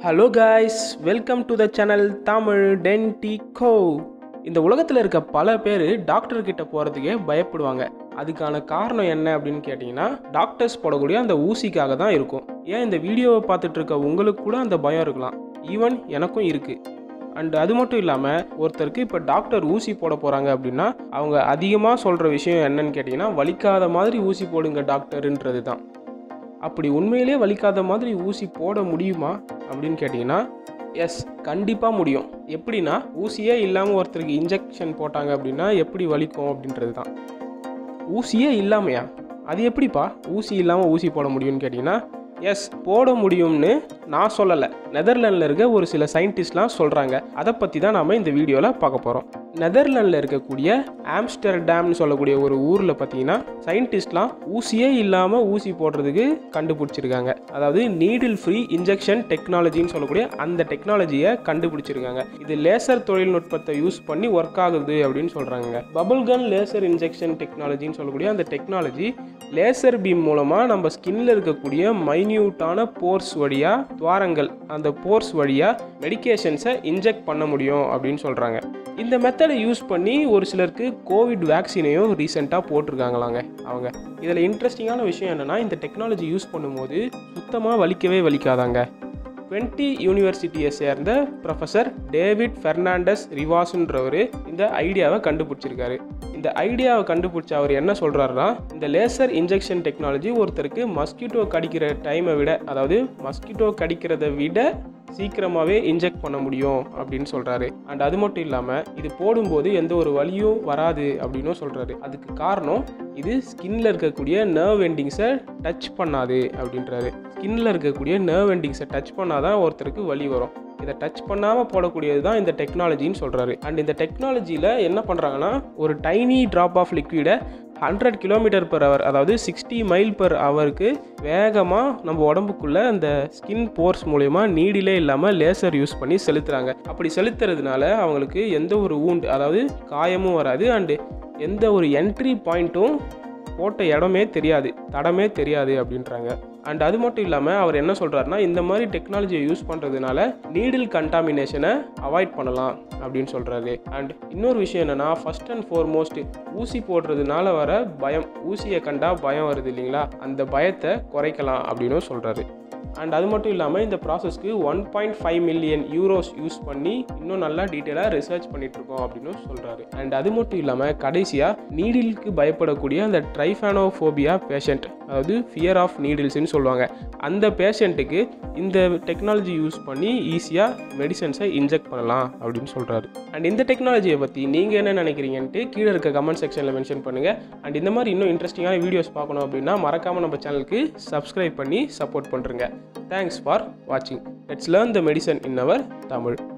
hello guys welcome to the channel Tamil Tendigo இந்த உலகத்தில் இருக்க பல பேர் டாக்டர் கிட்ட போகிறதுக்கே பயப்படுவாங்க அதுக்கான காரணம் என்ன அப்படின்னு கேட்டிங்கன்னா டாக்டர்ஸ் போடக்கூடிய அந்த ஊசிக்காக தான் இருக்கும் ஏன் இந்த வீடியோவை பார்த்துட்டு இருக்க உங்களுக்கு கூட அந்த பயம் இருக்கலாம் ஈவன் எனக்கும் இருக்குது அண்ட் அது மட்டும் இல்லாமல் ஒருத்தருக்கு இப்போ டாக்டர் ஊசி போட போகிறாங்க அப்படின்னா அவங்க அதிகமாக சொல்கிற விஷயம் என்னன்னு கேட்டிங்கன்னா வலிக்காத மாதிரி ஊசி போடுங்க டாக்டருன்றது தான் அப்படி உண்மையிலே வலிக்காத மாதிரி ஊசி போட முடியுமா அப்படின்னு கேட்டிங்கன்னா எஸ் கண்டிப்பாக முடியும் எப்படின்னா ஊசியே இல்லாமல் ஒருத்தருக்கு இன்ஜெக்ஷன் போட்டாங்க அப்படின்னா எப்படி வலிக்கும் அப்படின்றது தான் ஊசியே இல்லாமையா அது எப்படிப்பா ஊசி இல்லாமல் ஊசி போட முடியும்னு கேட்டிங்கன்னா எஸ் போட முடியும்னு நான் சொல்லலை நெதர்லாண்டில் இருக்க ஒரு சில சயின்டிஸ்ட்லாம் சொல்கிறாங்க அதை பற்றி தான் நாம் இந்த வீடியோவில் பார்க்க போகிறோம் நெதர்லாண்டில் இருக்கக்கூடிய ஆம்ஸ்டர்டாம்னு சொல்லக்கூடிய ஒரு ஊரில் பார்த்தீங்கன்னா சயின்டிஸ்ட்லாம் ஊசியே இல்லாமல் ஊசி போடுறதுக்கு கண்டுபிடிச்சிருக்காங்க அதாவது நீடில் ஃப்ரீ இன்ஜெக்ஷன் டெக்னாலஜின்னு சொல்லக்கூடிய அந்த டெக்னாலஜியை கண்டுபிடிச்சிருக்காங்க இது லேசர் தொழில்நுட்பத்தை யூஸ் பண்ணி ஒர்க் ஆகுது அப்படின்னு சொல்கிறாங்க பபுள் கன் லேசர் இன்ஜெக்ஷன் டெக்னாலஜின்னு சொல்லக்கூடிய அந்த டெக்னாலஜி லேசர் பீம் மூலமாக நம்ம ஸ்கின்ல இருக்கக்கூடிய மைன்யூட்டான போர்ஸ் வழியாக துவாரங்கள் அந்த போர்ஸ் வழியாக மெடிகேஷன்ஸை இன்ஜெக்ட் பண்ண முடியும் அப்படின்னு சொல்கிறாங்க இந்த மெத்தடை யூஸ் பண்ணி ஒரு சிலருக்கு கோவிட் வேக்சினையும் ரீசெண்டாக போட்டிருக்காங்களாங்க அவங்க இதில் இன்ட்ரெஸ்டிங்கான விஷயம் என்னென்னா இந்த டெக்னாலஜி யூஸ் பண்ணும்போது சுத்தமாக வலிக்கவே வலிக்காதாங்க டுவெண்ட்டி யூனிவர்சிட்டியை சேர்ந்த ப்ரொஃபஸர் டேவிட் ஃபெர்னாண்டஸ் ரிவாஸ்ன்றவர் இந்த ஐடியாவை கண்டுபிடிச்சிருக்காரு இந்த ஐடியாவை கண்டுபிடிச்ச அவர் என்ன சொல்கிறாருன்னா இந்த லேசர் இன்ஜெக்ஷன் டெக்னாலஜி ஒருத்தருக்கு மஸ்கிட்டோ கடிக்கிற டைமை விட அதாவது மஸ்கிட்டோ கடிக்கிறத விட சீக்கிரமாகவே இன்ஜெக்ட் பண்ண முடியும் அப்படின்னு சொல்கிறாரு அண்ட் அது மட்டும் இல்லாமல் இது போடும்போது எந்த ஒரு வலியும் வராது அப்படின்னும் சொல்கிறாரு அதுக்கு காரணம் இது ஸ்கின்ல இருக்கக்கூடிய நர்வ் எண்டிங்ஸை டச் பண்ணாது அப்படின்றாரு ஸ்கின்ல இருக்கக்கூடிய நர்வ் எண்டிங்ஸை டச் பண்ணாதான் ஒருத்தருக்கு வலி வரும் இதை டச் பண்ணாமல் போடக்கூடியது தான் இந்த டெக்னாலஜின்னு சொல்கிறாரு அண்ட் இந்த டெக்னாலஜியில் என்ன பண்ணுறாங்கன்னா ஒரு டைனி ட்ராப் ஆஃப் லிக்விடை ஹண்ட்ரட் கிலோமீட்டர் பர் ஹவர் அதாவது சிக்ஸ்டி மைல் பர் ஹவருக்கு வேகமாக நம்ம உடம்புக்குள்ளே அந்த ஸ்கின் போர்ஸ் மூலயமா நீடிலே இல்லாமல் லேசர் யூஸ் பண்ணி செலுத்துகிறாங்க அப்படி செலுத்துறதுனால அவங்களுக்கு எந்த ஒரு ஊண்டு அதாவது காயமும் வராது அண்டு எந்த ஒரு என்ட்ரி பாயிண்ட்டும் போட்ட இடமே தெரியாது தடமே தெரியாது அப்படின்றாங்க அண்ட் அது மட்டும் இல்லாமல் அவர் என்ன சொல்கிறாருன்னா இந்த மாதிரி டெக்னாலஜியை யூஸ் பண்ணுறதுனால நீடில் கண்டாமினேஷனை அவாய்ட் பண்ணலாம் அப்படின்னு சொல்கிறாரு அண்ட் இன்னொரு விஷயம் என்னென்னா ஃபஸ்ட் அண்ட் ஃபோர்மோஸ்ட் ஊசி போடுறதுனால வர பயம் ஊசியை கண்டா பயம் வருது இல்லைங்களா அந்த பயத்தை குறைக்கலாம் அப்படின்னு சொல்கிறாரு அண்ட் அது மட்டும் இல்லாமல் இந்த ப்ராசஸ்க்கு one point five million euros use பண்ணி இன்னும் நல்லா டீட்டெயிலாக ரிசர்ச் பண்ணிட்டு இருக்கோம் அப்படின்னு சொல்கிறாரு அண்ட் அது மட்டும் இல்லாமல் கடைசியாக நீடிலுக்கு பயப்படக்கூடிய அந்த ட்ரைஃபானோஃபோபியா பேஷண்ட் அதாவது ஃபியர் ஆஃப் நீடில்ஸ்னு சொல்லுவாங்க அந்த பேஷண்ட்டுக்கு இந்த டெக்னாலஜி யூஸ் பண்ணி ஈஸியாக மெடிசன்ஸை இன்ஜெக்ட் பண்ணலாம் அப்படின்னு சொல்கிறாரு அண்ட் இந்த டெக்னாலஜியை பற்றி நீங்கள் என்ன நினைக்கிறீங்கன்ட்டு கீழே இருக்க கமெண்ட் செக்ஷனில் மென்ஷன் பண்ணுங்கள் அண்ட் இந்த மாதிரி இன்னும் இன்ட்ரெஸ்டிங்கான வீடியோஸ் பார்க்கணும் அப்படின்னா மறக்காமல் நம்ம சேனலுக்கு சப்ஸ்கிரைப் பண்ணி சப்போர்ட் பண்ணுறங்க தேங்க்ஸ் ஃபார் வாட்சிங் let's learn the medicine in our Tamil